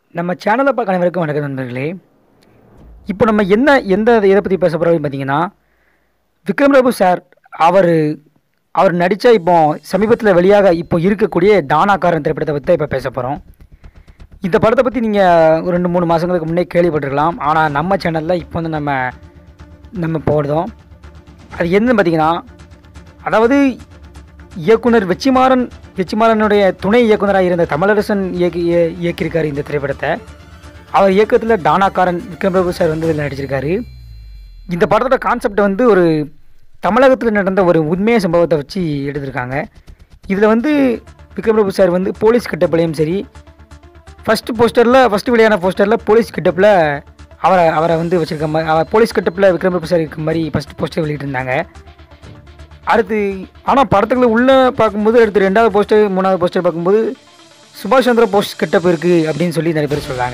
நம்ம சேனலை பார்க்க அனைவருக்கும் வணக்கம் நண்பர்களே இப்போ நம்ம என்ன எந்த இதை பற்றி பேச போகிறோம் பார்த்தீங்கன்னா விக்ரம் பிரபு சார் அவர் அவர் நடித்த இப்போ சமீபத்தில் வெளியாக இப்போ இருக்கக்கூடிய டானாக்காரன் திரைப்படத்தை பற்றி இப்போ பேச போகிறோம் இந்த படத்தை பற்றி நீங்கள் ஒரு ரெண்டு மூணு மாதங்களுக்கு முன்னே கேள்விப்பட்டிருக்கலாம் ஆனால் நம்ம சேனலில் இப்போ வந்து நம்ம நம்ம போடுறோம் அது என்னன்னு பார்த்தீங்கன்னா அதாவது இயக்குனர் வெச்சிமாறன் வெச்சிமாறனுடைய துணை இயக்குனராக இருந்த தமிழரசன் இயக்கி இய- இயக்கியிருக்காரு இந்த திரைப்படத்தை அவர் இயக்கத்தில் டானாக்காரன் விக்ரம் பிரபு சார் வந்து இதில் நடிச்சிருக்காரு இந்த படத்தோட கான்செப்ட் வந்து ஒரு தமிழகத்தில் நடந்த ஒரு உண்மைய சம்பவத்தை வச்சு எடுத்திருக்காங்க இதில் வந்து விக்ரம் பிரபு சார் வந்து போலீஸ் கிட்டப்லையும் சரி ஃபஸ்ட்டு போஸ்டரில் ஃபஸ்ட்டு வெளியான போஸ்டரில் போலீஸ் கிட்டப்பில் அவரை அவரை வந்து வச்சுருக்க மாதிரி அவர் போலீஸ் கிட்டப்பில் விக்ரம் பிரபு சார் இருக்க மாதிரி ஃபஸ்ட்டு போஸ்டர் வெளியிட்டிருந்தாங்க அடுத்து ஆனால் படத்துக்குள்ள உள்ளே பார்க்கும்போது அடுத்து ரெண்டாவது போஸ்டர் மூணாவது போஸ்டர் பார்க்கும்போது சுபாஷ் சந்திர போஸ் கிட்டப் இருக்குது அப்படின்னு சொல்லி நிறைய பேர் சொல்கிறாங்க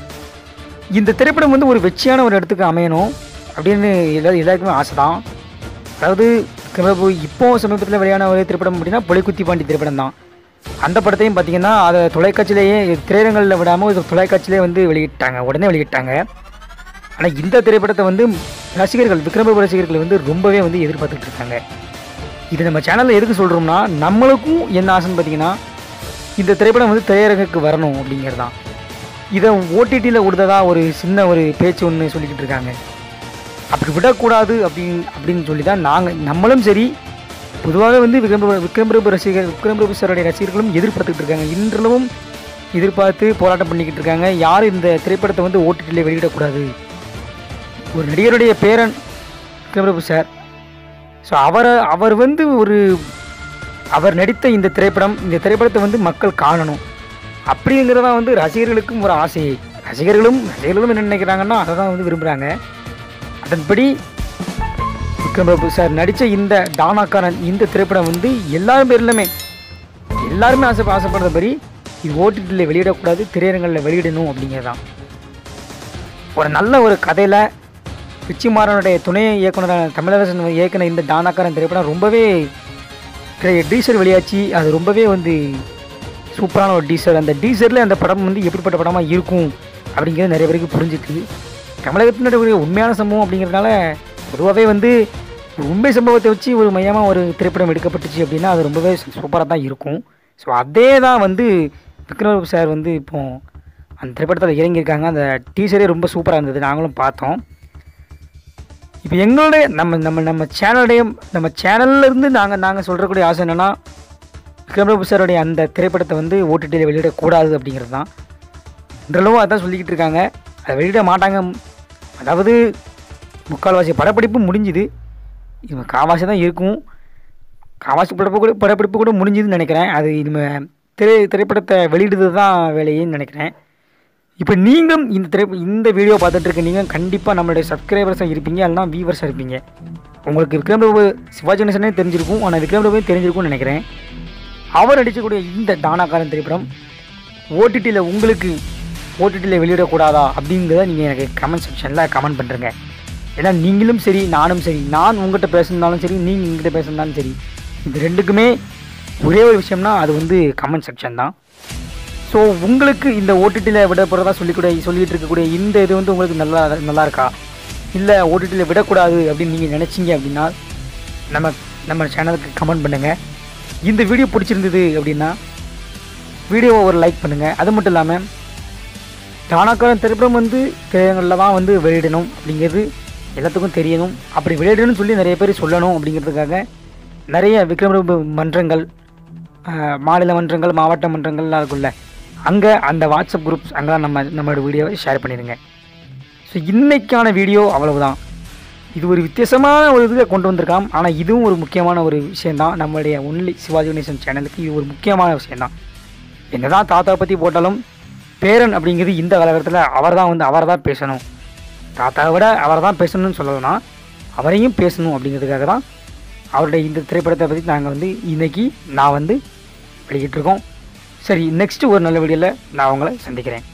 இந்த திரைப்படம் வந்து ஒரு வெற்றியான ஒரு இடத்துக்கு அமையணும் அப்படின்னு எல்லா எல்லாருக்குமே ஆசை தான் அதாவது பிரபு இப்போ சமீபத்தில் வெளியான ஒரு திரைப்படம் அப்படின்னா பொலிக்குத்தி பாண்டி திரைப்படம் தான் அந்த படத்தையும் பார்த்தீங்கன்னா அதை தொலைக்காட்சியிலேயே திரையரங்களில் விடாமல் இது தொலைக்காட்சியிலே வந்து வெளியிட்டாங்க உடனே வெளியிட்டாங்க ஆனால் இந்த திரைப்படத்தை வந்து ரசிகர்கள் விக்ரமபு ரசிகர்கள் வந்து ரொம்பவே வந்து எதிர்பார்த்துட்டு இருக்காங்க இது நம்ம சேனலில் எதுக்கு சொல்கிறோம்னா நம்மளுக்கும் என்ன ஆசைன்னு பார்த்தீங்கன்னா இந்த திரைப்படம் வந்து திரையரங்குக்கு வரணும் அப்படிங்கிறது தான் இதை ஓடிடியில் விடுததா ஒரு சின்ன ஒரு பேச்சு ஒன்று சொல்லிக்கிட்டு இருக்காங்க அப்படி விடக்கூடாது அப்படின்னு அப்படின்னு சொல்லி தான் நாங்கள் நம்மளும் சரி பொதுவாக வந்து விக்ரம் பிரபு- விக்ரம் பிரபு ரசிகர் விக்ரம் பிரபு சாருடைய ரசிகர்களும் எதிர்பார்த்துக்கிட்டு இருக்காங்க இன்றளவும் எதிர்பார்த்து போராட்டம் பண்ணிக்கிட்டு இருக்காங்க யாரும் இந்த திரைப்படத்தை வந்து ஓடிடியில் வெளியிடக்கூடாது ஒரு நடிகருடைய பேரன் விக்ரம் பிரபு சார் ஸோ அவரை அவர் வந்து ஒரு அவர் நடித்த இந்த திரைப்படம் இந்த திரைப்படத்தை வந்து மக்கள் காணணும் அப்படிங்கிறதா வந்து ரசிகர்களுக்கும் ஒரு ஆசை ரசிகர்களும் ரசிகர்களும் என்ன நினைக்கிறாங்கன்னா அதை தான் வந்து விரும்புகிறாங்க அதன்படி விக்ரம் பிரபு சார் நடித்த இந்த டானாக்காரன் இந்த திரைப்படம் வந்து எல்லாரும் பேர்லையுமே எல்லாருமே ஆசை ஆசைப்படுறபடி இது ஓடிடியில் வெளியிடக்கூடாது திரையரங்களில் வெளியிடணும் அப்படிங்கிறதான் ஒரு நல்ல ஒரு கதையில் பிச்சிமாறனுடைய துணை இயக்குனரான தமிழரசன் இயக்குன இந்த டானாக்காரன் திரைப்படம் ரொம்பவே டீசர் வெளியாச்சு அது ரொம்பவே வந்து சூப்பரான ஒரு டீசர் அந்த டீசரில் அந்த படம் வந்து எப்படிப்பட்ட படமாக இருக்கும் அப்படிங்கிறது நிறைய பேருக்கு புரிஞ்சுக்குது தமிழகத்தினுடைய ஒரு உண்மையான சம்பவம் அப்படிங்கிறதுனால பொதுவாகவே வந்து ஒரு உண்மை சம்பவத்தை வச்சு ஒரு மையமாக ஒரு திரைப்படம் எடுக்கப்பட்டுச்சு அப்படின்னா அது ரொம்பவே சூப்பராக தான் இருக்கும் ஸோ அதே தான் வந்து விக்ரம் சார் வந்து இப்போ அந்த திரைப்படத்தில் இறங்கியிருக்காங்க அந்த டீசரே ரொம்ப சூப்பராக இருந்தது நாங்களும் பார்த்தோம் இப்போ எங்களுடைய நம்ம நம்ம நம்ம சேனலுடைய நம்ம சேனல்ல இருந்து நாங்கள் நாங்கள் சொல்கிறக்கூடிய ஆசை என்னென்னா விக்ரம் பிரபு சாருடைய அந்த திரைப்படத்தை வந்து ஓடிடியில் வெளியிடக்கூடாது அப்படிங்கிறது தான் இன்றளவும் அதான் சொல்லிக்கிட்டு இருக்காங்க அதை வெளியிட மாட்டாங்க அதாவது முக்கால்வாசி படப்பிடிப்பு முடிஞ்சுது இவங்க காவாசி தான் இருக்கும் காவாசி படப்பு கூட படப்பிடிப்பு கூட முடிஞ்சுதுன்னு நினைக்கிறேன் அது இனிமேல் திரை திரைப்படத்தை வெளியிடுறது தான் வேலையேன்னு நினைக்கிறேன் இப்போ நீங்களும் இந்த திரை இந்த வீடியோ பார்த்துட்டு இருக்க நீங்கள் கண்டிப்பாக நம்மளுடைய சப்ஸ்கிரைபர்ஸாக இருப்பீங்க இல்லைனா வியூவர்ஸாக இருப்பீங்க உங்களுக்கு விக்ரம் பிரபு சிவாஜி கணேசனே தெரிஞ்சிருக்கும் ஆனால் விக்ரம் பிரபு தெரிஞ்சிருக்கும்னு நினைக்கிறேன் அவர் நடிக்கக்கூடிய இந்த தானாக்காரன் திரைப்படம் ஓடிடியில் உங்களுக்கு ஓடிடியில் வெளியிடக்கூடாதா அப்படிங்கிறத நீங்கள் எனக்கு கமெண்ட் செக்ஷனில் கமெண்ட் பண்ணுறங்க ஏன்னா நீங்களும் சரி நானும் சரி நான் உங்கள்கிட்ட பேசுனாலும் சரி நீங்கள் எங்கிட்ட பேசுனாலும் சரி இது ரெண்டுக்குமே ஒரே ஒரு விஷயம்னா அது வந்து கமெண்ட் செக்ஷன் தான் ஸோ உங்களுக்கு இந்த ஓடிடியில் விட போகிறதா சொல்லிக்கூட சொல்லிட்டு இருக்கக்கூடிய இந்த இது வந்து உங்களுக்கு நல்லா நல்லா இருக்கா இல்லை ஓடிடியில் விடக்கூடாது அப்படின்னு நீங்கள் நினச்சிங்க அப்படின்னா நம்ம நம்ம சேனலுக்கு கமெண்ட் பண்ணுங்கள் இந்த வீடியோ பிடிச்சிருந்தது அப்படின்னா வீடியோவை ஒரு லைக் பண்ணுங்கள் அது மட்டும் இல்லாமல் தானாக்காரன் திரைப்படம் வந்து திரையரங்களில் தான் வந்து வெளியிடணும் அப்படிங்கிறது எல்லாத்துக்கும் தெரியணும் அப்படி வெளியிடணும்னு சொல்லி நிறைய பேர் சொல்லணும் அப்படிங்கிறதுக்காக நிறைய விக்ரம் பிரபு மன்றங்கள் ஆஹ், மாநில மன்றங்கள் மாவட்ட மன்றங்கள்லாம் இருக்குல்ல அங்கே அந்த வாட்ஸ்அப் குரூப்ஸ் அங்கே நம்ம நம்மளோட வீடியோவை ஷேர் பண்ணிடுங்க ஸோ இன்னைக்கான வீடியோ அவ்வளவுதான் இது ஒரு வித்தியாசமான ஒரு இதில் கொண்டு வந்திருக்கான் ஆனால் இதுவும் ஒரு முக்கியமான ஒரு விஷயந்தான் நம்மளுடைய ஒன்லி சிவாஜி கணேசன் சேனலுக்கு இது ஒரு முக்கியமான விஷயந்தான் என்னதான் தாத்தா பற்றி போட்டாலும் பேரன் அப்படிங்கிறது இந்த காலகட்டத்தில் அவர் தான் வந்து அவரை தான் பேசணும் தாத்தாவை விட அவரை தான் பேசணும்னு சொல்லலாம் அவரையும் பேசணும் அப்படிங்கிறதுக்காக தான் அவருடைய இந்த திரைப்படத்தை பற்றி நாங்கள் வந்து இன்னைக்கு நான் வந்து வெளியிட்டிருக்கோம் சரி நெக்ஸ்ட்டு ஒரு நல்ல வீடியோவில் நான் உங்களை சந்திக்கிறேன்